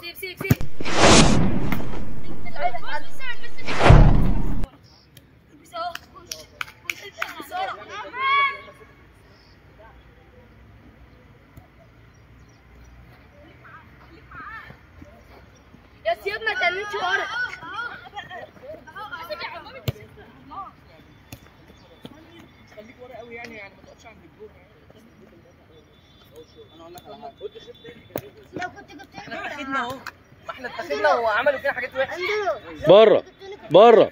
سيب سيب سيب يا سيب ما تنمش ورا خليك ورا قوي يعني يعني ما تقفش عند الجون انا اقول لك على حاجه لو كنت جبت احنا اتخذنا اهو ما احنا اتخذنا وعملوا فينا حاجات وحشه بره بره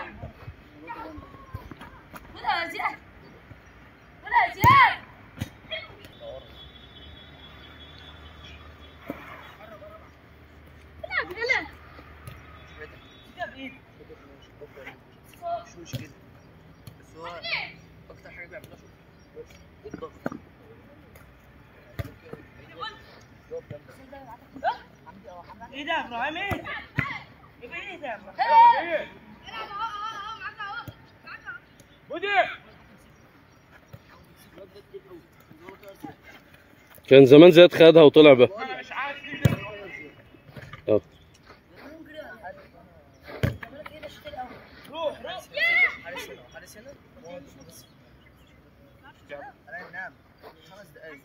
خدها يا زياد خدها يا زياد العب يلا كده بايدك مش مشكله بس هو اكتر حاجه بيعملها شوط والضغط ايه ده يا ابراهيم ايه؟ يبقى ايه ده يا ابراهيم؟ كان زمان زياد خدها وطلع بها اه روح روح حارس هنا حارس هنا انا نام خمس دقايق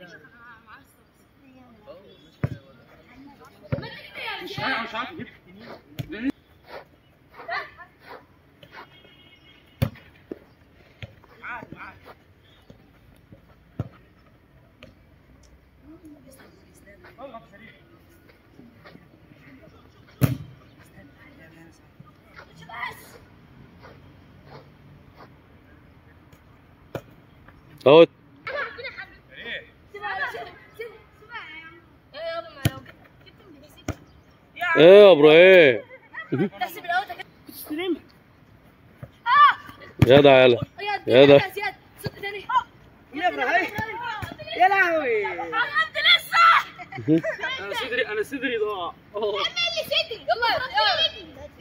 معاك معاك اضغط سريع اهو ايه يا ابراهيم تحسب الاول كده استلم جدع يلا يا ده. يا زياد صوت تاني يا ابراهيم يا لهوي عبد لسه انا صدري انا صدري ضاع اللي صدري يلا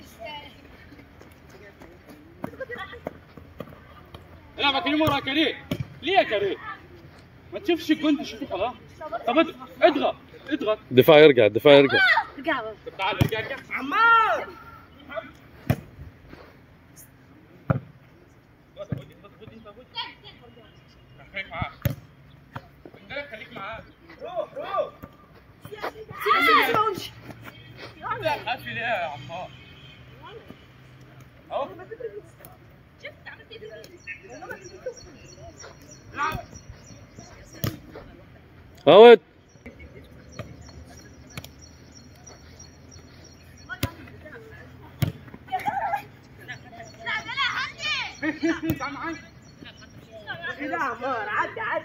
لا ما كريم ورا كريم ليه يا كريم ما تشوفش الجون تشوفه خلاص طب اضغط اضغط اضغط الدفاع يرجع الدفاع يرجع ارجع طب تعال ارجع ارجع عمار خد خد خد انت خد خليك معاه خليك خليك معاه روح روح قافل ايه يا عمار اهو اهو تعال معايا ايه ده يا عمار عدي عدي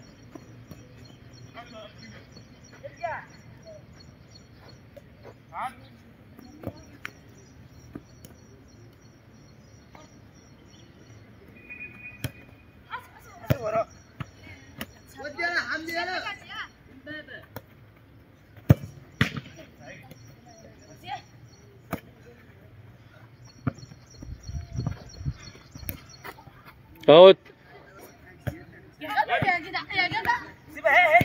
تعال وراك ودي انا حمدي انا اهو يا جدع يا جدع يا جدع سيبها اهي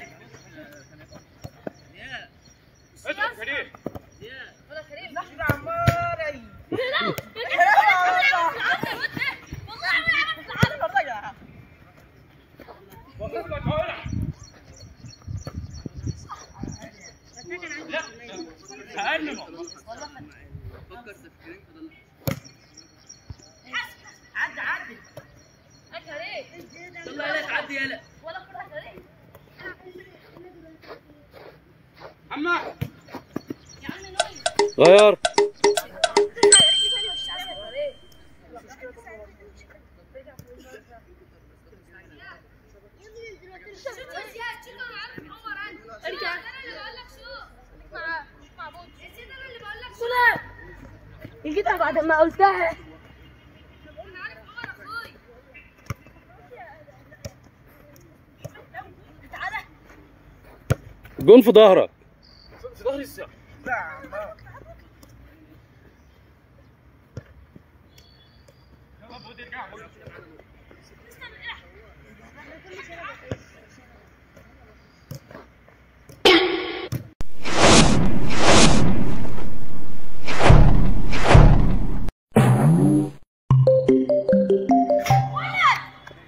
اهي اضغط كريم ولا كريم لا يا عمار اي والله عملت العالم وصلت لك اهو لا اقل نقطة فكر تفكيرين فضل عدي عدي كريم يلا يلا تعدي يلا ولا كلها كريم عمار يا عم نوي غير ارجع الجدع بعد ما قلتها جون في ظهرك في ظهر الساعة لا يا عمار يلا بود ارجع بود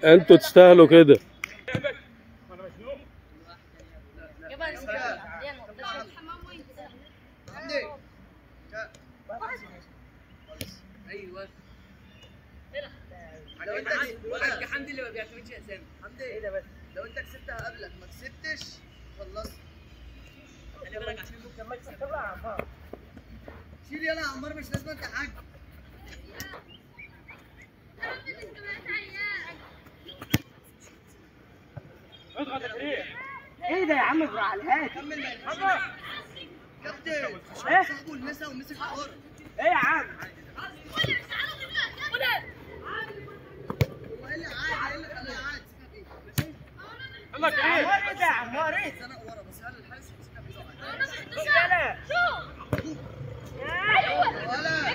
انتوا تستاهلوا كده لعبك انا مجنون يبقى نسيبها. حمام وين ايوه لو انت حق حمدي اللي ما بيعتمدش اسامي حمدي ايه ده بس لو انت كسبتها قبلك ما كسبتش خلصت انا بالك عشان ممكن ما تكسب طلع يا عمار شيل يلا يا عمار مش لازم انت حاج اضغط يا كريم ايه ده يا عم ابراهيم على الهادي كمل ما ينفعش كابتن صاحبه المسا ومسك الكوره ايه يا عم هو ايه اللي عادي ايه اللي خلاه عادي يلا يا كريم عمار ايه ده يا عمار ايه زنق ورا بس هل الحارس يمسكها بسرعه يلا ولا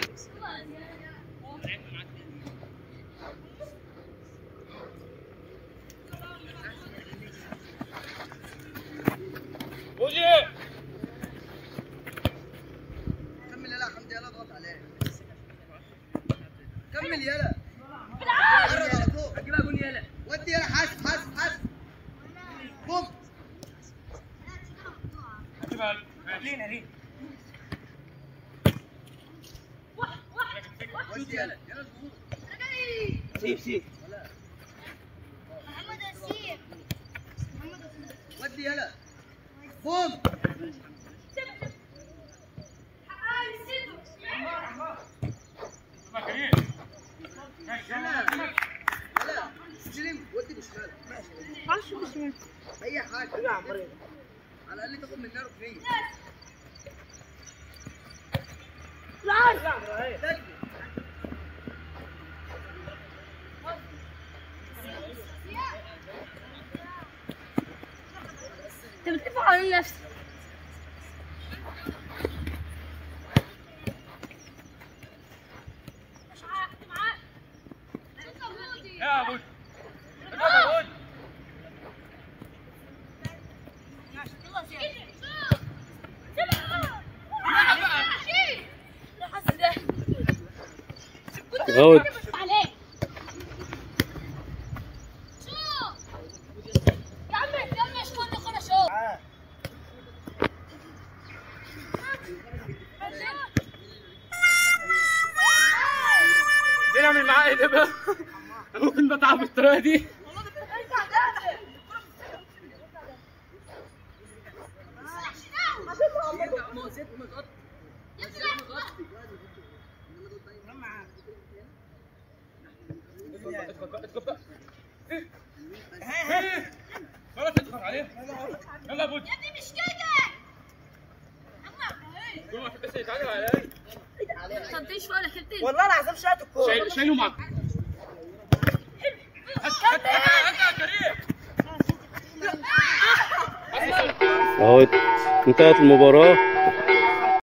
بوجي كمل يلا يا حمدي يلا اضغط عليه كمل يلا قرب على فوق هجيبها جون يلا ودي يلا حاسب حاسب حاسب بوم هتبقى لينا لينا ودي يلا يلا الجمهور سيب سيب محمد ياسين محمد ياسين ودي يلا بوم يلا كريم يلا يلا استلم ودي بشمال اي حاجه يا عمار ايه على الاقل تاخد منها ركنيه لا يا ابراهيم تجري. انت بتلف حوالين نفسك يا ابو يا ابو اوت عليه شوف يا عم يا عم اشكر لي خلاص شوف دي نعمل معاه ايه ده بقى؟ أنا ممكن بتعب بالطريقه دي ما هو زيت مغطي زيت مغطي اتقطع ايه ايه خلاص ادخل عليه يلا يا بوجي مش كده كل واحد بس يتعادل على الاقل خدتيش ولا خدتيش والله العظيم شايط الكوره شايل شايله معاك هات هات هات هات يا كريم اوت انتهت المباراة